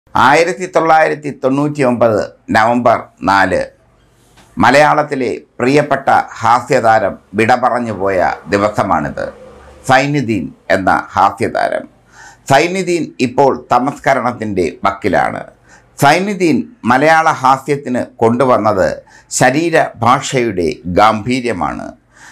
ആയിരത്തി തൊള്ളായിരത്തി തൊണ്ണൂറ്റി ഒമ്പത് നവംബർ നാല് മലയാളത്തിലെ പ്രിയപ്പെട്ട ഹാസ്യതാരം വിട പറഞ്ഞു പോയ ദിവസമാണിത് സൈനുദ്ദീൻ എന്ന ഹാസ്യതാരം സൈനുദ്ദീൻ ഇപ്പോൾ തമസ്കരണത്തിൻ്റെ വക്കിലാണ് സൈനുദ്ദീൻ മലയാള ഹാസ്യത്തിന് കൊണ്ടുവന്നത് ശരീരഭാഷയുടെ ഗാംഭീര്യമാണ്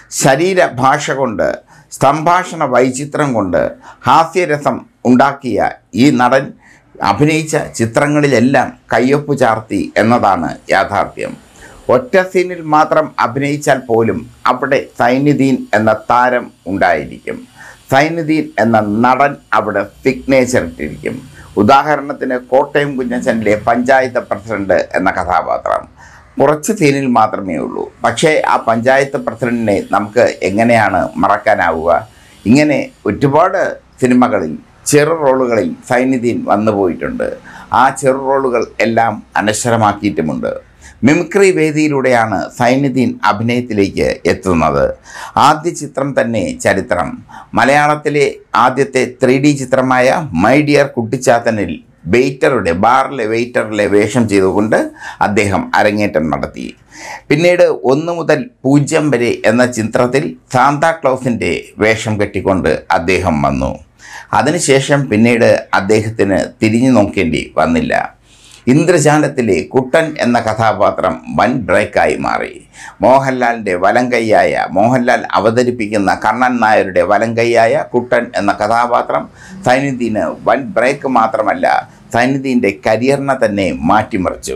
ശരീരഭാഷ കൊണ്ട് സംഭാഷണ വൈചിത്രം കൊണ്ട് ഹാസ്യരസം ഉണ്ടാക്കിയ ഈ നടൻ അഭിനയിച്ച ചിത്രങ്ങളിലെല്ലാം കയ്യൊപ്പ് ചാർത്തി എന്നതാണ് യാഥാർത്ഥ്യം ഒറ്റ സീനിൽ മാത്രം അഭിനയിച്ചാൽ പോലും അവിടെ സൈനുദ്ദീൻ എന്ന താരം ഉണ്ടായിരിക്കും സൈനുദ്ദീൻ എന്ന നടൻ അവിടെ സിഗ്നേച്ചർ ഇട്ടിരിക്കും ഉദാഹരണത്തിന് കോട്ടയം കുഞ്ഞച്ചനിലെ പഞ്ചായത്ത് പ്രസിഡന്റ് എന്ന കഥാപാത്രം കുറച്ച് സീനിൽ മാത്രമേ ഉള്ളൂ പക്ഷേ ആ പഞ്ചായത്ത് പ്രസിഡന്റിനെ നമുക്ക് എങ്ങനെയാണ് മറക്കാനാവുക ഇങ്ങനെ ഒരുപാട് സിനിമകളിൽ ചെറു റോളുകളിൽ സൈനുദ്ദീൻ വന്നു പോയിട്ടുണ്ട് ആ ചെറു റോളുകൾ എല്ലാം അനശ്വരമാക്കിയിട്ടുമുണ്ട് മിമിക്രി വേദിയിലൂടെയാണ് സൈനുദ്ദീൻ അഭിനയത്തിലേക്ക് എത്തുന്നത് ആദ്യ ചിത്രം തന്നെ ചരിത്രം മലയാളത്തിലെ ആദ്യത്തെ ത്രീ ഡി ചിത്രമായ മൈ ഡിയർ കുട്ടിച്ചാത്തനിൽ വെയിറ്ററുടെ ബാറിലെ വെയിറ്ററിലെ വേഷം ചെയ്തുകൊണ്ട് അദ്ദേഹം അരങ്ങേറ്റം നടത്തി പിന്നീട് ഒന്ന് മുതൽ പൂജ്യം വരെ എന്ന ചിത്രത്തിൽ സാന്താക്ലോസിൻ്റെ വേഷം കെട്ടിക്കൊണ്ട് അദ്ദേഹം വന്നു അതിനുശേഷം പിന്നീട് അദ്ദേഹത്തിന് തിരിഞ്ഞു നോക്കേണ്ടി വന്നില്ല ഇന്ദ്രജാലത്തിലെ കുട്ടൻ എന്ന കഥാപാത്രം വൻ ബ്രേക്കായി മാറി മോഹൻലാലിൻ്റെ വലങ്കയ്യായ മോഹൻലാൽ അവതരിപ്പിക്കുന്ന കണ്ണൻ നായരുടെ വലങ്കയ്യായ കുട്ടൻ എന്ന കഥാപാത്രം സൈനുദ്ദീന് വൻ ബ്രേക്ക് മാത്രമല്ല സൈനുദ്ദീൻ്റെ കരിയറിനെ തന്നെ മാറ്റിമറിച്ചു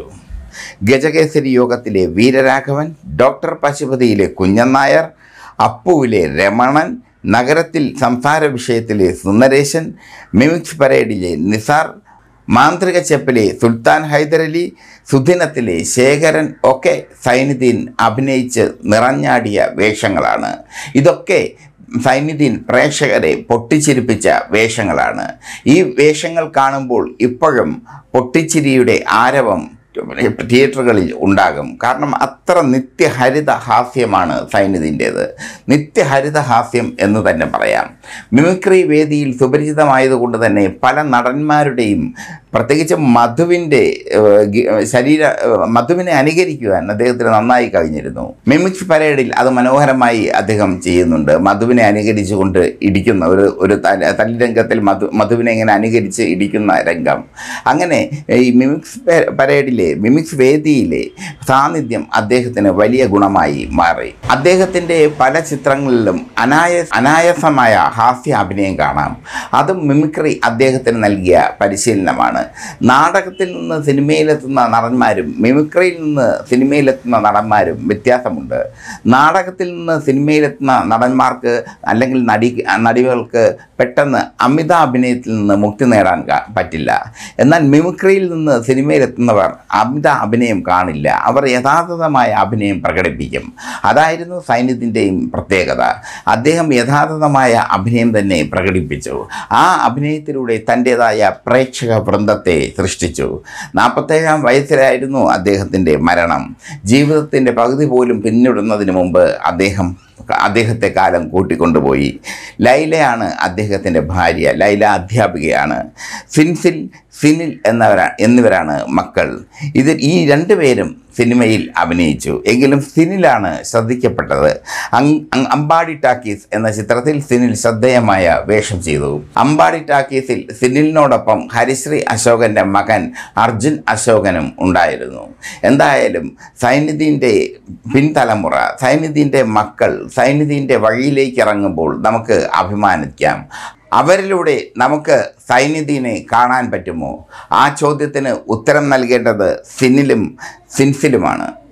ഗജകേസരി യോഗത്തിലെ വീരരാഘവൻ ഡോക്ടർ പശുപതിയിലെ കുഞ്ഞൻ നായർ അപ്പുവിലെ രമണൻ നഗരത്തിൽ സംസാര വിഷയത്തിലെ സുന്ദരേശൻ മിമിക്സ് പരേഡിലെ നിസാർ മാന്ത്രിക ചെപ്പിലെ സുൽത്താൻ ഹൈദരലി സുദിനത്തിലെ ശേഖരൻ ഒക്കെ സൈനുദ്ദീൻ അഭിനയിച്ച് നിറഞ്ഞാടിയ വേഷങ്ങളാണ് ഇതൊക്കെ സൈനുദ്ദീൻ പ്രേക്ഷകരെ പൊട്ടിച്ചിരിപ്പിച്ച വേഷങ്ങളാണ് ഈ വേഷങ്ങൾ കാണുമ്പോൾ ഇപ്പോഴും പൊട്ടിച്ചിരിയുടെ ആരവം തിയേറ്ററുകളിൽ ഉണ്ടാകും കാരണം അത്ര നിത്യഹരിത ഹാസ്യമാണ് സൈനുദ്ദീൻ്റേത് നിത്യഹരിത ഹാസ്യം എന്ന് തന്നെ പറയാം മിമിക്രി വേദിയിൽ സുപരിചിതമായതുകൊണ്ട് തന്നെ പല നടന്മാരുടെയും പ്രത്യേകിച്ച് മധുവിൻ്റെ ഏഹ്, ഗി- ശരീര ഏഹ്, മധുവിനെ അനുകരിക്കുവാൻ അദ്ദേഹത്തിന് നന്നായി കഴിഞ്ഞിരുന്നു മിമിക്സ് പരേഡിൽ അത് മനോഹരമായി അദ്ദേഹം ചെയ്യുന്നുണ്ട് മധുവിനെ അനുകരിച്ചുകൊണ്ട് ഇടിക്കുന്ന ഒരു ഒരു തല തല്ലി രംഗത്തിൽ മധു മധുവിനെ ഇങ്ങനെ അനുകരിച്ച് ഇടിക്കുന്ന രംഗം അങ്ങനെ ഈ മിമിക്സ് പ- പരേഡിലെ മിമിക്സ് വേദിയിലെ സാന്നിധ്യം അദ്ദേഹത്തിന് വലിയ ഗുണമായി മാറി അദ്ദേഹത്തിൻ്റെ പല ചിത്രങ്ങളിലും അനായ അനായാസമായ ഹാസ്യ അഭിനയം കാണാം അതും മിമിക്രി അദ്ദേഹത്തിന് നൽകിയ പരിശീലനമാണ് നാടകത്തിൽ നിന്ന് സിനിമയിലെത്തുന്ന നടന്മാരും മിമിക്രിയിൽ നിന്ന് സിനിമയിലെത്തുന്ന നടന്മാരും വ്യത്യാസമുണ്ട് നാടകത്തിൽ നിന്ന് സിനിമയിലെത്തുന്ന നടന്മാർക്ക് അല്ലെങ്കിൽ നടി നടികൾക്ക് പെട്ടെന്ന് അമിത അഭിനയത്തിൽ നിന്ന് മുക്തി നേടാൻ ക- പറ്റില്ല എന്നാൽ മിമിക്രിയിൽ നിന്ന് സിനിമയിലെത്തുന്നവർ അമിത അഭിനയം കാണില്ല അവർ യഥാർത്ഥമായ അഭിനയം പ്രകടിപ്പിക്കും അതായിരുന്നു സൈന്യത്തിൻ്റെയും പ്രത്യേകത അദ്ദേഹം യഥാർത്ഥമായ അഭിനയം തന്നെ പ്രകടിപ്പിച്ചു ആ അഭിനയത്തിലൂടെ തൻ്റേതായ പ്രേക്ഷക വൃന്ദത്തെ സൃഷ്ടിച്ചു നാൽപ്പത്തേഴാം വയസ്സിലായിരുന്നു അദ്ദേഹത്തിൻ്റെ മരണം ജീവിതത്തിൻ്റെ പകുതി പോലും പിന്നിടുന്നതിന് മുമ്പ് അദ്ദേഹം അദ്ദേഹത്തെ കാലം കൂട്ടിക്കൊണ്ടുപോയി ലൈലയാണ് അദ്ദേഹത്തിൻ്റെ ഭാര്യ ലൈല അധ്യാപികയാണ് സിൻസിൽ സിനിൽ എന്നവരാ എന്നിവരാണ് മക്കൾ ഇതിൽ ഈ രണ്ടുപേരും സിനിമയിൽ അഭിനയിച്ചു എങ്കിലും സിനിലാണ് ശ്രദ്ധിക്കപ്പെട്ടത് അങ് അങ് അമ്പാടി ടാക്കീസ് എന്ന ചിത്രത്തിൽ സിനിൽ ശ്രദ്ധേയമായ വേഷം ചെയ്തു അമ്പാടി ടാക്കീസിൽ സിനിലിനോടൊപ്പം ഹരിശ്രീ അശോകൻ്റെ മകൻ അർജുൻ അശോകനും ഉണ്ടായിരുന്നു എന്തായാലും സൈനുദ്ദീൻ്റെ പിൻതലമുറ സൈനുദ്ദീൻ്റെ മക്കൾ സൈനുദ്ദീൻ്റെ വഴിയിലേക്ക് ഇറങ്ങുമ്പോൾ നമുക്ക് അഭിമാനിക്കാം അവരിലൂടെ നമുക്ക് സൈനുദ്ദീനെ കാണാൻ പറ്റുമോ ആ ചോദ്യത്തിന് ഉത്തരം നൽകേണ്ടത് സിനിലും സിൻസിലുമാണ്